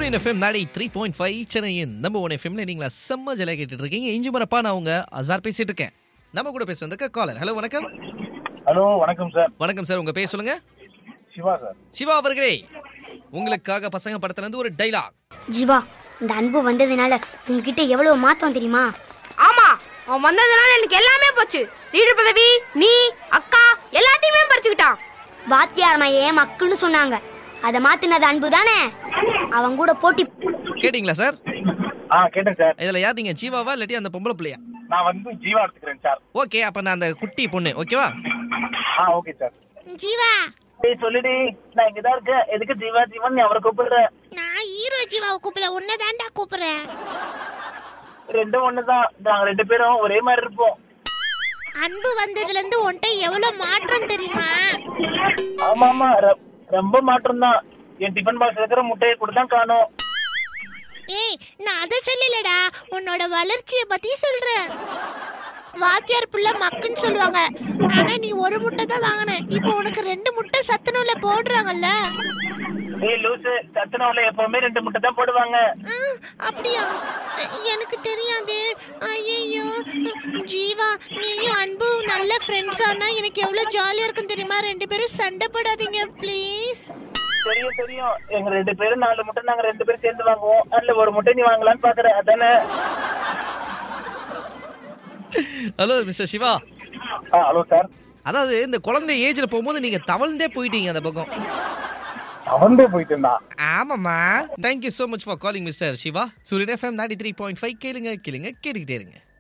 சூரியன் எஃப்எம் நாடி three point five சென்னையின் நம்ம ஒன் எஃப்எம்ல நீங்களா செம்ம ஜலையா கேட்டுட்டு இருக்கீங்க இஞ்சி மரப்பா நான் உங்க அசார் பேசிட்டு இருக்கேன் நம்ம கூட பேச வந்திருக்க காலர் ஹலோ வணக்கம் ஹலோ வணக்கம் சார் வணக்கம் சார் உங்க பேர் சொல்லுங்க சிவா சார் சிவா அவர்களே உங்களுக்காக பசங்க படத்துல இருந்து ஒரு டைலாக் ஜீவா இந்த அன்பு வந்ததுனால உங்ககிட்ட எவ்வளவு மாத்தம் தெரியுமா ஆமா அவன் வந்ததுனால எனக்கு எல்லாமே போச்சு லீடர் பதவி நீ அக்கா எல்லாத்தையுமே பறிச்சுக்கிட்டான் வாத்தியார் மையே மக்குன்னு சொன்னாங்க அதை மாத்தினது அன்பு தானே அவன் கூட போட்டி கேட்டிங்களா சார் ஆ கேட்டேன் சார் இதுல யார் நீங்க ஜீவாவா இல்லாட்டி அந்த பொம்பளை பிள்ளையா நான் வந்து ஜீவா எடுத்துக்கிறேன் சார் ஓகே அப்ப நான் அந்த குட்டி பொண்ணு ஓகேவா ஆ ஓகே சார் ஜீவா டேய் சொல்லுடி நான் இங்க தான் இருக்கேன் எதுக்கு ஜீவா ஜீவன் நீ அவரை கூப்பிடுற நான் ஹீரோ ஜீவாவை கூப்பிட உன்னை தாண்டா கூப்பிடுறேன் ரெண்டும் ஒண்ணுதான் நாங்க ரெண்டு பேரும் ஒரே மாதிரி இருப்போம் அன்பு வந்ததுல இருந்து உன்கிட்ட எவ்வளவு மாற்றம் தெரியுமா ஆமா ஆமா ர- ரொம்ப மாற்றம் தான் என் டிஃபன் பாக்ஸ் இருக்கிற முட்டையை கூட தான் காணும் ஏய் நான் அதை சொல்லலடா உன்னோட வளர்ச்சியை பத்தி சொல்றேன் வாத்தியார் பிள்ளை மக்குன்னு சொல்லுவாங்க ஆனா நீ ஒரு முட்டை தான் வாங்கின இப்போ உனக்கு ரெண்டு முட்டை சத்துணவுல போடுறாங்கல்ல டேய் லூசு சத்துணவுல எப்பவுமே ரெண்டு முட்டை தான் போடுவாங்க ஆ, அப்படியா எனக்கு தெரியாது ஐயோ ஜீவா நீயும் அன்பு நல்ல ஃப்ரெண்ட்ஸ் ஆனா எனக்கு எவ்வளவு ஜாலியா இருக்கும் தெரியுமா ரெண்டு பேரும் சண்டை போடாதீங்க ப்ளீஸ் தெரியும் தெரியும் எங்க ரெண்டு பேரும் நாலு முட்டை நாங்க ரெண்டு பேரும் சேர்ந்து வாங்குவோம் அதுல ஒரு முட்டை நீ வாங்கலாம்னு பாக்குற அதானே ஹலோ மிஸ்டர் சிவா ஆ ஹலோ சார் அதாவது இந்த குழந்தை ஏஜ்ல போகும்போது நீங்க தவழ்ந்தே போயிட்டீங்க அந்த பக்கம் அவன்டே போயிட்டு இருந்தான் ஆமாம்மா thank you so much for calling mister Shiva Suryan FM நாடி த்ரீ பாயிண்ட் ஃபைவ் கேளுங்க கேளுங்க கேட்டுக்கிட்டே இருங்க